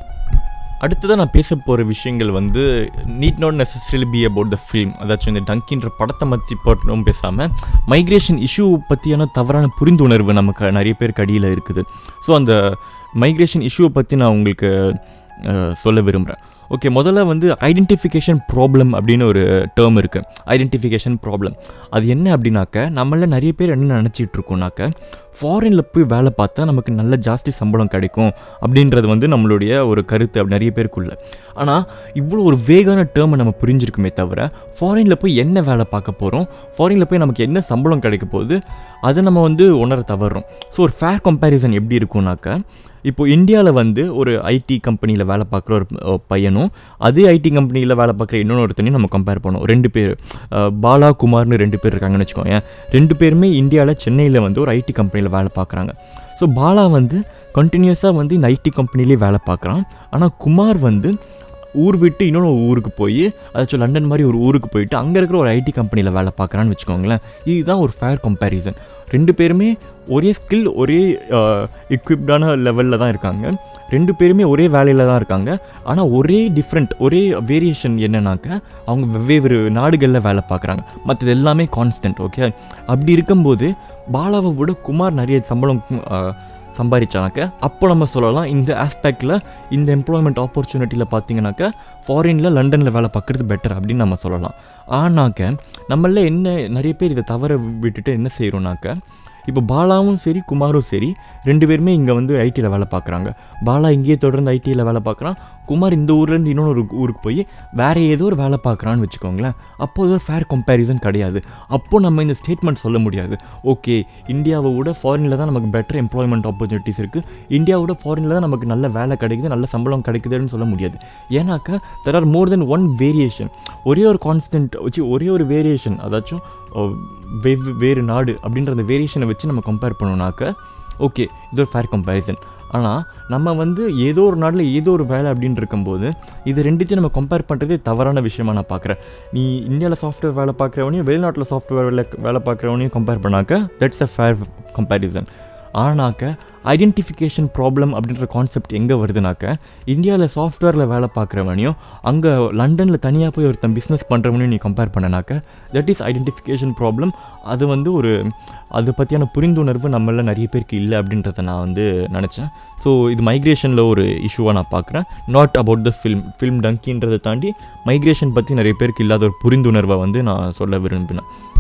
அடுத்ததாக நான் பேச போகிற விஷயங்கள் வந்து need not necessarily be about the film அதாச்சும் இந்த டங்கின்ற படத்தை பற்றி மட்டும் பேசாமல் மைக்ரேஷன் இஷ்யூ பற்றியான தவறான புரிந்துணர்வு நமக்கு நிறைய பேருக்கு அடியில் இருக்குது ஸோ அந்த மைக்ரேஷன் இஷ்யூவை பற்றி நான் உங்களுக்கு அஹ், சொல்ல விரும்புகிறேன் ஓகே முதல்ல வந்து ஐடென்டிஃபிகேஷன் ப்ராப்ளம் அப்படின்னு ஒரு டேர்ம் இருக்குது ஐடென்டிஃபிகேஷன் ப்ராப்ளம் அது என்ன அப்படின்னாக்க நம்மள நிறைய பேர் என்ன நினச்சிட்டு இருக்கோம்னாக்க ஃபாரினில் போய் வேலை பார்த்தா நமக்கு நல்ல ஜாஸ்தி சம்பளம் கிடைக்கும் அப்படின்றது வந்து நம்மளுடைய ஒரு கருத்து அப்படி நிறைய பேருக்குள்ள ஆனால் இவ்வளோ ஒரு வேகான டேர்மை நம்ம புரிஞ்சிருக்குமே தவிர ஃபாரினில் போய் என்ன வேலை பார்க்க போகிறோம் ஃபாரினில் போய் நமக்கு என்ன சம்பளம் கிடைக்க போகுது அதை நம்ம வந்து உணர தவறுறோம் ஸோ ஒரு ஃபேர் கம்பேரிசன் எப்படி இருக்கும்னாக்க இப்போ இந்தியாவில் வந்து ஒரு ஐடி கம்பெனியில் வேலை பார்க்குற ஒரு அஹ், பையனும் அதே ஐடி கம்பெனியில் வேலை பார்க்குற இன்னொரு ஒருத்தனையும் நம்ம கம்பேர் பண்ணோம் ரெண்டு பேர் அஹ், பாலா குமார்னு ரெண்டு பேர் இருக்காங்கன்னு வச்சுக்கோங்க ரெண்டு பேருமே இந்தியாவில் சென்னையில் வந்து ஒரு ஐடி கம்பெனியில் வேலை பார்க்குறாங்க ஸோ பாலா வந்து கண்டினியூஸாக வந்து இந்த ஐடி கம்பெனிலே வேலை பார்க்குறான் ஆனால் குமார் வந்து ஊர் விட்டு இன்னொன்று ஊருக்கு போய் அதாச்சும் லண்டன் மாதிரி ஒரு ஊருக்கு போயிட்டு அங்கே இருக்கிற ஒரு ஐடி கம்பெனியில் வேலை பார்க்குறான்னு வச்சுக்கோங்களேன் இதுதான் ஒரு ஃபேர் கம்பேரிசன் ரெண்டு பேருமே ஒரே ஸ்கில் ஒரே எக்விப்டான லெவலில் தான் இருக்காங்க ரெண்டு பேருமே ஒரே வேலையில் தான் இருக்காங்க ஆனால் ஒரே டிஃப்ரெண்ட் ஒரே வேரியேஷன் என்னன்னாக்க அவங்க வெவ்வேறு நாடுகளில் வேலை பார்க்குறாங்க மற்றது எல்லாமே கான்ஸ்டன்ட் ஓகே அப்படி இருக்கும்போது பாலாவை விட குமார் நிறைய சம்பளம் அஹ், சம்பாதிச்சானாக்க அப்போ நம்ம சொல்லலாம் இந்த ஆஸ்பெக்டில் இந்த எம்ப்ளாய்மெண்ட் ஆப்பர்ச்சுனிட்டியில் பார்த்தீங்கன்னாக்க ஃபாரினில் லண்டனில் வேலை பார்க்குறது பெட்டர் அப்படின்னு நம்ம சொல்லலாம் ஆனாக்க நம்மள என்ன நிறைய பேர் இதை தவற விட்டுட்டு என்ன செய்கிறோம்னாக்க இப்போ பாலாவும் சரி குமாரும் சரி ரெண்டு பேருமே இங்கே வந்து ஐடியில் வேலை பார்க்குறாங்க பாலா இங்கேயே தொடர்ந்து ஐடியில் வேலை பார்க்குறான் குமார் இந்த ஊர்லேருந்து இன்னொரு ஒரு ஊருக்கு போய் வேறு ஏதோ ஒரு வேலை பார்க்குறான்னு வச்சுக்கோங்களேன் அப்போ அது ஒரு ஃபேர் கம்பேரிசன் கிடையாது அப்போ நம்ம இந்த ஸ்டேட்மெண்ட் சொல்ல முடியாது ஓகே இந்தியாவை விட ஃபாரினில் தான் நமக்கு பெட்டர் எம்ப்ளாய்மெண்ட் ஆப்பர்ச்சுனிட்டிஸ் இருக்குது இந்தியாவோட ஃபாரினில் தான் நமக்கு நல்ல வேலை கிடைக்குது நல்ல சம்பளம் கிடைக்குதுன்னு சொல்ல முடியாது ஏன்னாக்கா there are more than one variation ஒரே ஒரு கான்ஸ்டன்ட் வச்சு ஒரே ஒரு வேரியேஷன் அதாச்சும் அஹ், வெவ் வேறு நாடு அப்படின்ற அந்த வேரியேஷனை வச்சு நம்ம கம்பேர் பண்ணோம்னாக்க ஓகே இது ஒரு ஃபேர் கம்பேரிசன் ஆனால் நம்ம வந்து ஏதோ ஒரு நாட்டில் ஏதோ ஒரு வேலை அப்படின்னு இருக்கும்போது இது ரெண்டுத்தையும் நம்ம கம்பேர் பண்ணுறதே தவறான விஷயமா நான் பார்க்குறேன் நீ இந்தியாவில் சாஃப்ட்வேர் வேலை பார்க்குறவனையும் வெளிநாட்டில் சாஃப்ட்வேர் வேலை வேலை பார்க்குறவனையும் கம்பேர் பண்ணாக்க தட்ஸ் அ ஃபேர் கம்பேரிசன் ஆனாக்க ஐடென்டிஃபிகேஷன் ப்ராப்ளம் அப்படின்ற கான்செப்ட் எங்கே வருதுனாக்க இந்தியாவில் சாஃப்ட்வேரில் வேலை பார்க்குறவனையும் அங்கே லண்டனில் தனியாக போய் ஒருத்தன் பிஸ்னஸ் பண்ணுறவனையும் நீ கம்பேர் பண்ணனாக்க தட் இஸ் ஐடென்டிஃபிகேஷன் ப்ராப்ளம் அது வந்து ஒரு அதை பற்றியான புரிந்துணர்வு நம்மள நிறைய பேருக்கு இல்லை அப்படின்றத நான் வந்து நினச்சேன் ஸோ இது மைக்ரேஷனில் ஒரு இஷ்யூவாக நான் பார்க்குறேன் not about the film film டங்கின்றதை தாண்டி மைக்ரேஷன் பற்றி நிறைய பேருக்கு இல்லாத ஒரு புரிந்துணர்வை வந்து நான் சொல்ல விரும்பினேன்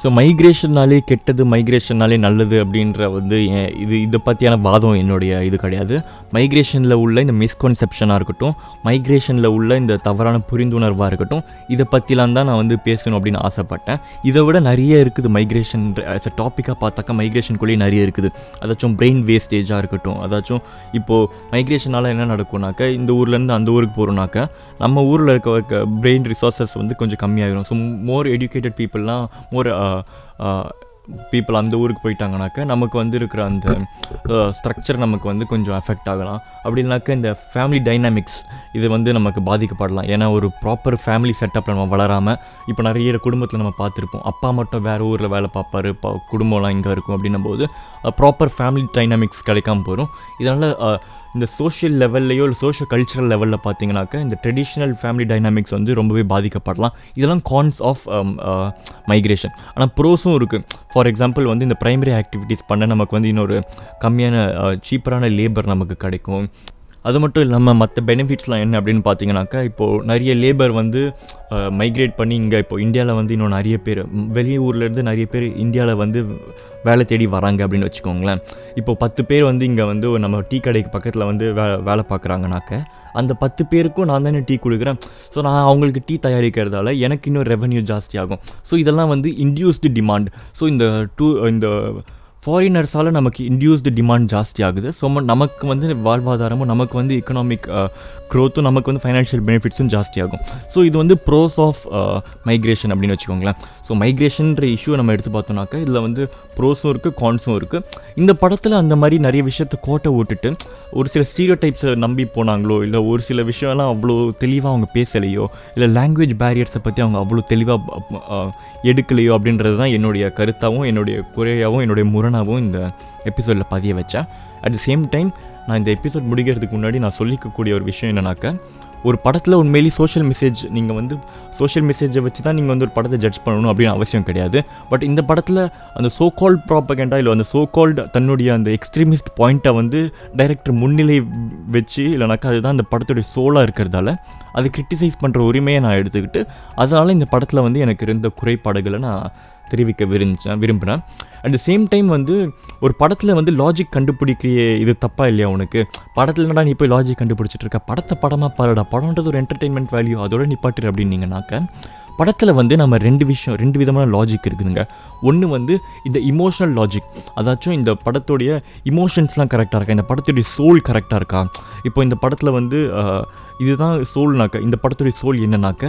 ஸோ மைக்ரேஷன்னாலே கெட்டது மைக்ரேஷன்னாலே நல்லது அப்படின்ற வந்து என் இது இதை பற்றியான வாதம் என்னுடைய இது கிடையாது மைக்ரேஷனில் உள்ள இந்த மிஸ்கன்செப்ஷனாக இருக்கட்டும் மைக்ரேஷனில் உள்ள இந்த தவறான புரிந்துணர்வாக இருக்கட்டும் இதை பற்றிலாம் தான் நான் வந்து பேசணும் அப்படின்னு ஆசைப்பட்டேன் இதை விட நிறைய இருக்குது மைக்ரேஷன் ஆஸ் அ டாப்பிக்காக பார்த்தாக்கா மைக்ரேஷனுக்குள்ளேயே நிறைய இருக்குது அதாச்சும் பிரெயின் வேஸ்டேஜாக இருக்கட்டும் அதாச்சும் இப்போது மைக்ரேஷனால் என்ன நடக்கும்னாக்கா இந்த ஊர்லேருந்து அந்த ஊருக்கு போகிறோம்னாக்கா நம்ம ஊரில் இருக்க பிரெயின் ரிசோர்ஸஸ் வந்து கொஞ்சம் கம்மியாகிடும் ஸோ மோர் எஜுகேட்டட் பீப்புளெலாம் மோர் பீப்புள் அந்த ஊருக்கு போயிட்டாங்கனாக்கா நமக்கு வந்து இருக்கிற அந்த ஸ்ட்ரக்சர் நமக்கு வந்து கொஞ்சம் அஃபெக்ட் ஆகலாம் அப்படின்னாக்கா இந்த ஃபேமிலி டைனாமிக்ஸ் இது வந்து நமக்கு பாதிக்கப்படலாம் ஏன்னா ஒரு ப்ராப்பர் ஃபேமிலி செட்டப்பில் நம்ம வளராமல் இப்போ நிறைய குடும்பத்தில் நம்ம பார்த்துருப்போம் அப்பா மட்டும் வேறு ஊரில் வேலை பார்ப்பாரு பா குடும்பம்லாம் இங்கே இருக்கும் அப்படின்னும் போது ப்ராப்பர் ஃபேமிலி டைனாமிக்ஸ் கிடைக்காம போயிடும் இதனால் இந்த சோஷியல் லெவல்லையோ இல்லை சோஷியல் கல்ச்சரல் லெவலில் பார்த்தீங்கன்னாக்கா இந்த ட்ரெடிஷ்னல் ஃபேமிலி டைனாமிக்ஸ் வந்து ரொம்பவே பாதிக்கப்படலாம் இதெல்லாம் கான்ஸ் ஆஃப் மைக்ரேஷன் ஆனால் ப்ரோஸும் இருக்குது ஃபார் எக்ஸாம்பிள் வந்து இந்த ப்ரைமரி ஆக்டிவிட்டீஸ் பண்ண நமக்கு வந்து இன்னொரு கம்மியான சீப்பரான லேபர் நமக்கு கிடைக்கும் அது மட்டும் இல்லாமல் மற்ற பெனிஃபிட்ஸ்லாம் என்ன அப்படின்னு பார்த்தீங்கன்னாக்கா இப்போது நிறைய லேபர் வந்து மைக்ரேட் பண்ணி இங்கே இப்போ இந்தியாவில் வந்து இன்னும் நிறைய பேர் வெளியூர்லேருந்து நிறைய பேர் இந்தியாவில் வந்து வேலை தேடி வராங்க அப்படின்னு வச்சுக்கோங்களேன் இப்போ பத்து பேர் வந்து இங்கே வந்து நம்ம டீ கடைக்கு பக்கத்தில் வந்து வே வேலை பார்க்குறாங்கனாக்க அந்த பத்து பேருக்கும் நான் தானே டீ கொடுக்குறேன் ஸோ நான் அவங்களுக்கு டீ தயாரிக்கிறதால எனக்கு இன்னும் ரெவன்யூ ஜாஸ்தி ஆகும் ஸோ இதெல்லாம் வந்து இன்டியூஸ்டு டிமாண்ட் ஸோ இந்த டூ இந்த ஃபாரினர்ஸால் நமக்கு இன்டியூஸ்டு டிமாண்ட் ஜாஸ்தி ஆகுது ஸோ நமக்கு வந்து வாழ்வாதாரமும் நமக்கு வந்து எக்கனாமிக் க்ரோத்தும் நமக்கு வந்து ஃபைனான்ஷியல் பெனிஃபிட்ஸும் ஜாஸ்தி ஆகும் ஸோ இது வந்து ப்ரோஸ் ஆஃப் மைக்ரேஷன் அப்படின்னு வச்சுக்கோங்களேன் ஸோ மைக்ரேஷன்ற இஷ்யூ நம்ம எடுத்து பார்த்தோம்னாக்கா இதில் வந்து ப்ரோஸும் இருக்குது கான்ஸும் இருக்குது இந்த படத்தில் அந்த மாதிரி நிறைய விஷயத்த கோட்டை விட்டுட்டு ஒரு சில ஸ்டீரியோ டைப்ஸை நம்பி போனாங்களோ இல்லை ஒரு சில விஷயம்லாம் அவ்வளோ தெளிவாக அவங்க பேசலையோ இல்லை லாங்குவேஜ் பேரியர்ஸை பற்றி அவங்க அவ்வளோ தெளிவாக எடுக்கலையோ அப்படின்றது தான் என்னுடைய கருத்தாகவும் என்னுடைய குறையாகவும் என்னுடைய முரணாகவும் இந்த எபிசோடில் பதிய வச்சேன் அட் த சேம் டைம் நான் இந்த எபிசோட் முடிக்கிறதுக்கு முன்னாடி நான் சொல்லிக்கக்கூடிய ஒரு விஷயம் என்னன்னாக்கா ஒரு படத்தில் உண்மையிலேயே சோஷியல் மெசேஜ் நீங்கள் வந்து சோஷியல் மெசேஜை வச்சு தான் நீங்கள் வந்து ஒரு படத்தை ஜட்ஜ் பண்ணணும் அப்படின்னு அவசியம் கிடையாது பட் இந்த படத்தில் அந்த சோ கால்ட் ப்ராப்பகண்டா இல்லை அந்த சோ கால்டு தன்னுடைய அந்த எக்ஸ்ட்ரீமிஸ்ட் பாயிண்ட்டை வந்து டைரக்டர் முன்னிலை வச்சு இல்லைனாக்கா அதுதான் அந்த படத்துடைய சோலாக இருக்கிறதால அதை கிரிட்டிசைஸ் பண்ணுற உரிமையை நான் எடுத்துக்கிட்டு அதனால் இந்த படத்தில் வந்து எனக்கு இருந்த குறைபாடுகளை நான் தெரிவிக்க விரும்புச்சேன் விரும்பினேன் அட் த சேம் டைம் வந்து ஒரு படத்தில் வந்து லாஜிக் கண்டுபிடிக்கிற இது தப்பா இல்லையா உனக்கு படத்தில் என்னடா நீ போய் லாஜிக் கண்டுபிடிச்சிட்டு இருக்க படத்தை படமாக பாருடா படம்ன்றது ஒரு என்டர்டெயின்மெண்ட் வேல்யூ அதோட நிப்பாட்டு அப்படின்னீங்கனாக்க படத்தில் வந்து நம்ம ரெண்டு விஷயம் ரெண்டு விதமான லாஜிக் இருக்குதுங்க ஒன்று வந்து இந்த இமோஷனல் லாஜிக் அதாச்சும் இந்த படத்துடைய இமோஷன்ஸ்லாம் கரெக்டாக இருக்கா இந்த படத்துடைய சோல் கரெக்டாக இருக்கா இப்போ இந்த படத்தில் வந்து இதுதான் சோல்னாக்க இந்த படத்துடைய சோல் என்னன்னாக்க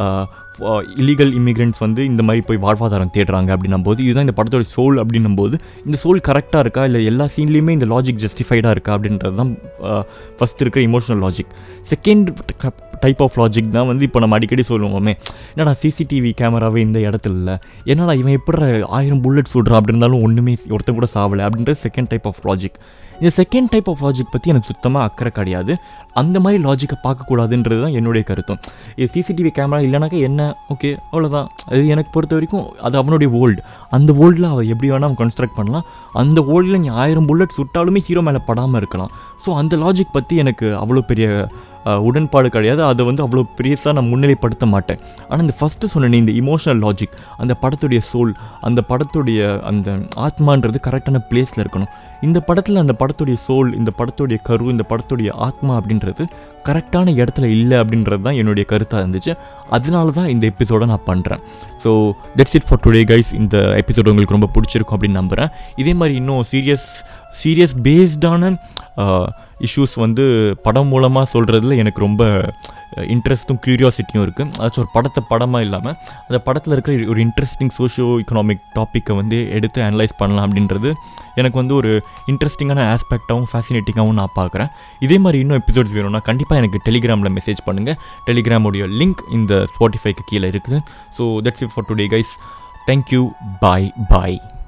இல்லீகல் இமிக்ரெண்ட்ஸ் வந்து இந்த மாதிரி போய் வாழ்வாதாரம் தேடுறாங்க அப்படின்னும் போது இதுதான் இந்த படத்தோட சோல் அப்படின்னும் போது இந்த சோல் கரெக்டாக இருக்கா இல்லை எல்லா சீன்லேயுமே இந்த லாஜிக் ஜஸ்டிஃபைடாக இருக்கா அப்படின்றது தான் ஃபஸ்ட் இருக்கிற emotional logic second type of logic தான் வந்து இப்போ நம்ம அடிக்கடி சொல்லுவோமே என்னடா சிசிடிவி கேமராவே இந்த இடத்துல இல்லை என்னடா இவன் எப்படி ஆயிரம் புல்லட் சுடுறான் அப்படி இருந்தாலும் ஒன்றுமே ஒருத்தன் கூட சாவலை அப்படின்றது செகண்ட் டைப் ஆஃப் லாஜிக் இந்த செகண்ட் டைப் ஆஃப் லாஜிக் பற்றி எனக்கு சுத்தமாக அக்கறை கிடையாது அந்த மாதிரி லாஜிக்கை பார்க்கக்கூடாதுன்றது தான் என்னுடைய கருத்தம் இது சிசிடிவி கேமரா இல்லைனாக்கா என்ன ஓகே அவ்வளோதான் அது எனக்கு பொறுத்த வரைக்கும் அது அவனுடைய வேர்ல்டு அந்த வேர்ல்டில் அவள் எப்படி வேணால் அவன் கன்ஸ்ட்ரக்ட் பண்ணலாம் அந்த வேர்ல்டில் நீ ஆயிரம் புல்லட் சுட்டாலுமே ஹீரோ மேலே படாமல் இருக்கலாம் ஸோ அந்த லாஜிக் பற்றி எனக்கு அவ்வளோ பெரிய உடன்பாடு கிடையாது அதை வந்து அவ்வளோ பெருசாக நான் முன்னிலைப்படுத்த மாட்டேன் ஆனால் இந்த ஃபஸ்ட்டு சொன்ன இந்த இமோஷனல் லாஜிக் அந்த படத்துடைய சோல் அந்த படத்துடைய அந்த ஆத்மான்றது கரெக்டான பிளேஸில் இருக்கணும் இந்த படத்தில் அந்த படத்துடைய சோல் இந்த படத்துடைய கரு இந்த படத்துடைய ஆத்மா அப்படின்றது கரெக்டான இடத்துல இல்லை அப்படின்றது தான் என்னுடைய கருத்தாக இருந்துச்சு அதனால தான் இந்த எபிசோடை நான் பண்ணுறேன் so that's it for today guys இந்த எபிசோடு உங்களுக்கு ரொம்ப பிடிச்சிருக்கும் அப்படின்னு நம்புகிறேன் இதே மாதிரி இன்னும் சீரியஸ் சீரியஸ் பேஸ்டான இஷ்யூஸ் வந்து படம் மூலமாக சொல்கிறதுல எனக்கு ரொம்ப இன்ட்ரெஸ்ட்டும் க்யூரியாசிட்டியும் இருக்குது அதாச்சும் ஒரு படத்தை படமாக இல்லாமல் அந்த படத்தில் இருக்கிற ஒரு இன்ட்ரெஸ்டிங் சோஷியோ இக்கனாமிக் டாப்பிக்கை வந்து எடுத்து அனலைஸ் பண்ணலாம் அப்படின்றது எனக்கு வந்து ஒரு இன்ட்ரெஸ்டிங்கான ஆஸ்பெக்டாகவும் ஃபேசினேட்டிங்காகவும் நான் பார்க்குறேன் இதே மாதிரி இன்னும் எபிசோட்ஸ் வேணும்னா கண்டிப்பாக எனக்கு டெலிகிராமில் மெசேஜ் பண்ணுங்கள் டெலிகிராமுடைய லிங்க் இந்த ஸ்பாட்டிஃபைக்கு கீழே இருக்குது so that's it for today guys thank you bye bye